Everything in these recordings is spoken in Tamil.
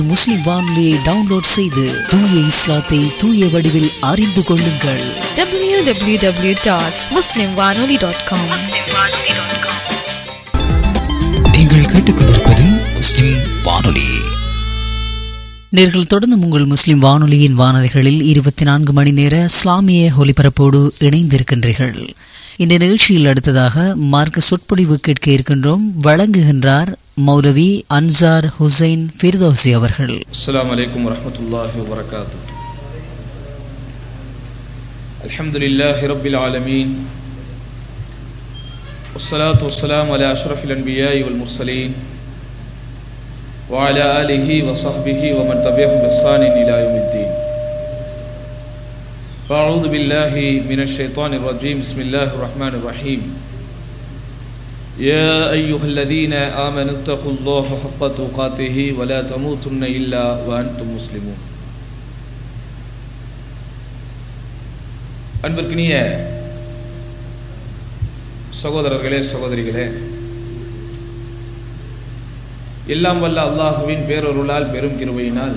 முஸ்லிம் வானொலியை டவுன்லோட் செய்து தூய இஸ்லாத்தை தூய வடிவில் அறிந்து கொள்ளுங்கள் www.muslimwanoli.com நீங்கள் கேட்டுக்கொண்டிருப்பது முஸ்லிம் வானொலி நேர்கள் தொடர்ந்து உங்கள் முஸ்லிம் வானொலியின் வானொலிகளில் இருபத்தி நான்கு மணி நேர இஸ்லாமிய ஒலிபரப்போடு இணைந்திருக்கின்றீர்கள் இந்த நிகழ்ச்சியில் அடுத்ததாக மார்க்க சொற்பொழிவு கேட்க இருக்கின்றோம் வழங்குகின்றார் மௌலவி அன்சார் ஹுசைன் ஃபிர்தோசி அவர்கள் السلام عليكم ورحمة الله وبركاته الحمد لله رب العالمين والصلاة والسلام على أشرف الأنبياء والمرسلين وعلى آله وصحبه ومن تبعهم بإحسان إلى يوم الدين فأعوذ بالله من الشيطان الرجيم بسم الله الرحمن الرحيم يا أيها الذين آمنوا اتقوا الله حق تقاته ولا تموتن إلا وأنتم مسلمون அன்பிற்கினிய சகோதரர்களே சகோதரிகளே எல்லாம் வல்ல அல்லாஹுவின் பேரொருளால் பெரும் கிருபையினால்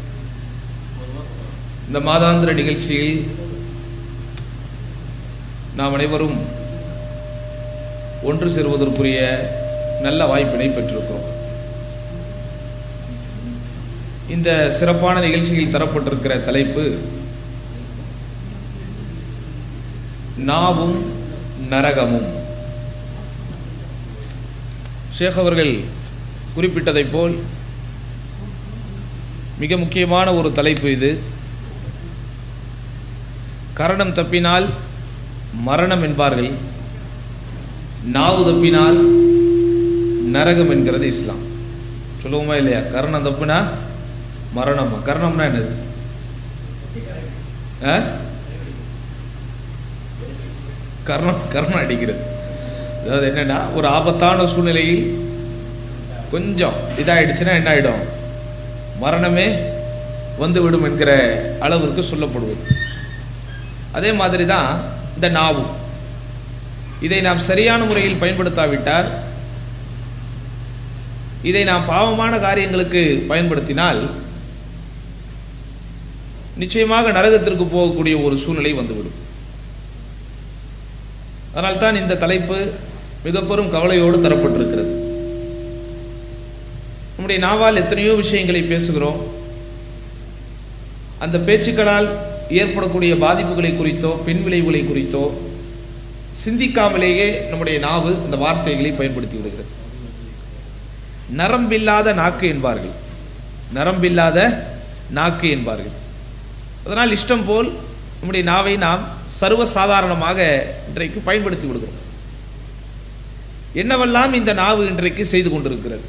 இந்த மாதாந்திர நிகழ்ச்சியில் நாம் அனைவரும் ஒன்று சேருவதற்குரிய நல்ல வாய்ப்பினை பெற்றிருக்கிறோம் இந்த சிறப்பான நிகழ்ச்சியில் தரப்பட்டிருக்கிற தலைப்பு நாவும் நரகமும் ஷேக் அவர்கள் குறிப்பிட்டதைப் போல் மிக முக்கியமான ஒரு தலைப்பு இது கரணம் தப்பினால் மரணம் என்பார்கள் நாவு தப்பினால் நரகம் என்கிறது இஸ்லாம் சொல்லுவோமா இல்லையா கர்ணம் தப்புனா மரணமா கர்ணம்னா என்னது ஆ? கர்ணம் கர்ணம் அடிக்கிறது அதாவது என்னன்னா ஒரு ஆபத்தான சூழ்நிலையில் கொஞ்சம் இதாயிடுச்சுன்னா என்ன ஆயிடும் மரணமே வந்து விடும் என்கிற அளவிற்கு சொல்லப்படுவது அதே மாதிரி தான் இந்த நாவு இதை நாம் சரியான முறையில் பயன்படுத்தாவிட்டால் இதை நாம் பாவமான காரியங்களுக்கு பயன்படுத்தினால் நிச்சயமாக நரகத்திற்கு போகக்கூடிய ஒரு சூழ்நிலை வந்துவிடும் அதனால்தான் இந்த தலைப்பு மிக பெரும் கவலையோடு தரப்பட்டிருக்கிறது நம்முடைய நாவால் எத்தனையோ விஷயங்களை பேசுகிறோம் அந்த பேச்சுக்களால் ஏற்படக்கூடிய பாதிப்புகளை குறித்தோ பின் விளைவுகளை குறித்தோ சிந்திக்காமலேயே நம்முடைய நாவு அந்த வார்த்தைகளை பயன்படுத்தி விடுகிறது நரம்பில்லாத நாக்கு என்பார்கள் நரம்பில்லாத நாக்கு என்பார்கள் அதனால் இஷ்டம் போல் நம்முடைய நாவை நாம் சர்வ சாதாரணமாக இன்றைக்கு பயன்படுத்தி விடுகிறோம் என்னவெல்லாம் இந்த நாவு இன்றைக்கு செய்து கொண்டிருக்கிறது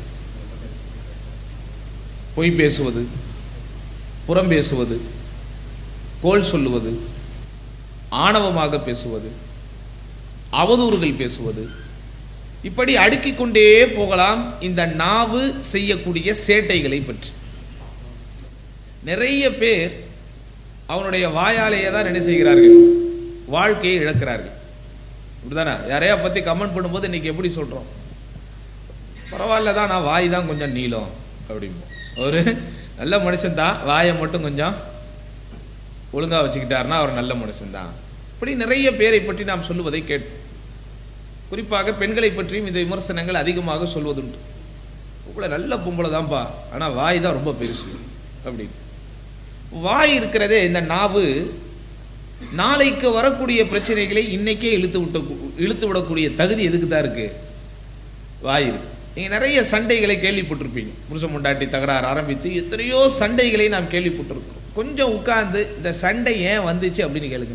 பொய் பேசுவது புறம் பேசுவது கோல் சொல்லுவது ஆணவமாக பேசுவது அவதூறுகள் பேசுவது இப்படி அடுக்கிக் கொண்டே போகலாம் இந்த நாவு செய்யக்கூடிய சேட்டைகளை பற்றி நிறைய பேர் அவனுடைய வாயாலேயே தான் என்ன செய்கிறார்கள் வாழ்க்கையை இழக்கிறார்கள் இப்படிதானே யாரையா பற்றி கமெண்ட் பண்ணும்போது இன்னைக்கு எப்படி சொல்கிறோம் பரவாயில்ல தான் நான் வாய் தான் கொஞ்சம் நீளம் அப்படிம்போம் ஒரு நல்ல மனுஷன் தான் வாயை மட்டும் கொஞ்சம் ஒழுங்காக வச்சுக்கிட்டாருன்னா அவர் நல்ல மனுஷன்தான் இப்படி நிறைய பேரை பற்றி நாம் சொல்லுவதை கேட்போம் குறிப்பாக பெண்களை பற்றியும் இந்த விமர்சனங்கள் அதிகமாக சொல்வதுண்டு உங்களை நல்ல பொம்பளை தான்ப்பா ஆனால் வாய் தான் ரொம்ப பெருசு அப்படின்னு வாய் இருக்கிறதே இந்த நாவு நாளைக்கு வரக்கூடிய பிரச்சனைகளை இன்னைக்கே இழுத்து விட்ட இழுத்து விடக்கூடிய தகுதி எதுக்கு தான் இருக்கு வாய் இருக்கு நீங்கள் நிறைய சண்டைகளை கேள்விப்பட்டிருப்பீங்க புருஷ முண்டாட்டி தகராறு ஆரம்பித்து எத்தனையோ சண்டைகளை நாம் கேள்விப்பட்டிருக்கோம் கொஞ்சம் உட்கார்ந்து இந்த சண்டை ஏன் வந்துச்சு அப்படின்னு கேளுங்க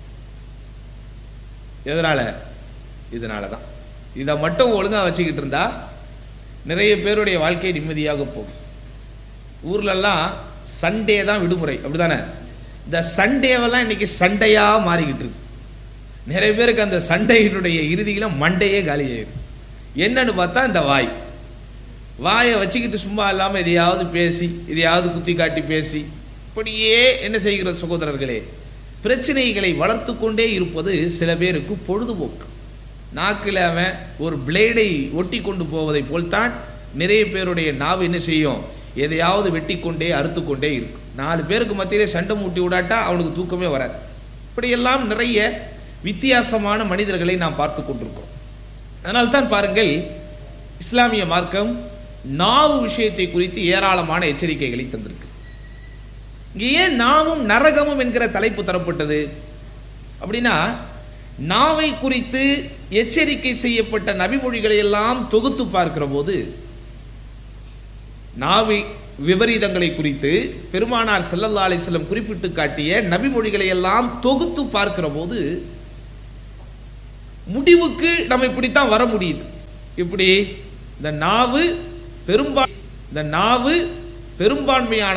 எதனால இதனால தான் இதை மட்டும் ஒழுங்காக வச்சுக்கிட்டு இருந்தா நிறைய பேருடைய வாழ்க்கை நிம்மதியாக போகும் ஊர்லெல்லாம் சண்டே தான் விடுமுறை அப்படிதானே இந்த சண்டேவெல்லாம் இன்னைக்கு சண்டையாக மாறிக்கிட்டு இருக்கு நிறைய பேருக்கு அந்த சண்டையினுடைய இறுதியில மண்டையே காலியாயிரும் என்னன்னு பார்த்தா இந்த வாய் வாயை வச்சுக்கிட்டு சும்மா இல்லாமல் எதையாவது பேசி எதையாவது குத்தி காட்டி பேசி இப்படியே என்ன செய்கிற சகோதரர்களே பிரச்சனைகளை வளர்த்து கொண்டே இருப்பது சில பேருக்கு பொழுதுபோக்கு நாக்கில் அவன் ஒரு பிளேடை ஒட்டி கொண்டு போவதை போல்தான் நிறைய பேருடைய நாவு என்ன செய்யும் எதையாவது வெட்டி கொண்டே அறுத்து கொண்டே இருக்கும் நாலு பேருக்கு மத்தியிலே சண்டை மூட்டி விடாட்டா அவனுக்கு தூக்கமே வராது இப்படியெல்லாம் நிறைய வித்தியாசமான மனிதர்களை நாம் பார்த்து கொண்டிருக்கிறோம் அதனால்தான் பாருங்கள் இஸ்லாமிய மார்க்கம் நாவு விஷயத்தை குறித்து ஏராளமான எச்சரிக்கைகளை தந்திருக்கு இங்கே ஏன் நாவும் நரகமும் என்கிற தலைப்பு தரப்பட்டது அப்படின்னா நாவை குறித்து எச்சரிக்கை செய்யப்பட்ட நபிமொழிகளை எல்லாம் தொகுத்து பார்க்கிற போது நாவை விபரீதங்களை குறித்து பெருமானார் ஸல்லல்லாஹு அலைஹி வஸல்லம் குறிப்பிட்டு காட்டிய நபிமொழிகளை எல்லாம் தொகுத்து பார்க்கிற போது முடிவுக்கு நம்ம இப்படித்தான் வர முடியுது இப்படி இந்த நாவு பெரும்பா இந்த நாவு பெரும்பான்மையான